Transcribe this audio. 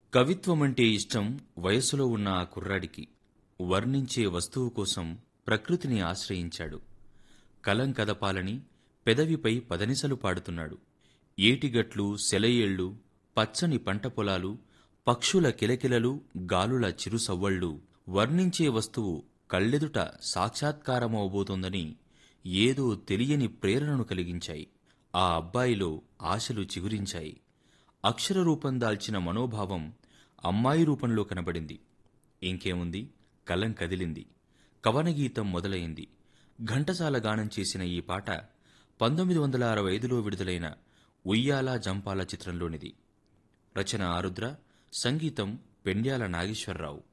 కవిత్వమంటే ఇష్టం వయసులో ఉన్న ఆ కుర్రాడికి వర్ణించే వస్తువు కోసం ప్రకృతిని ఆశ్రయించాడు కలం కదపాలని పెదవిపై పదనిసలు పాడుతున్నాడు ఏటిగట్లు సెలయేళ్లు పచ్చని పంట పొలాలు పక్షుల కిలకిలలు గాలుల చిరుసవ్వళ్ళు వర్ణించే వస్తువు కళ్ళెదుట సాక్షాత్కారమవబోతోందని ఏదో తెలియని ప్రేరణను కలిగించాయి ఆ అబ్బాయిలో ఆశలు చిగురించాయి అక్షర రూపం దాల్చిన మనోభావం అమ్మాయి రూపంలో కనబడింది ఇంకేముంది కలం కదిలింది కవనగీతం మొదలైంది ఘంటసాల గానం చేసిన ఈ పాట పంతొమ్మిది వందల అరవై ఐదులో విడుదలైన ఉయ్యాల జంపాల చిత్రంలోనిది రచన ఆరుద్ర సంగీతం పెండ్యాల నాగేశ్వరరావు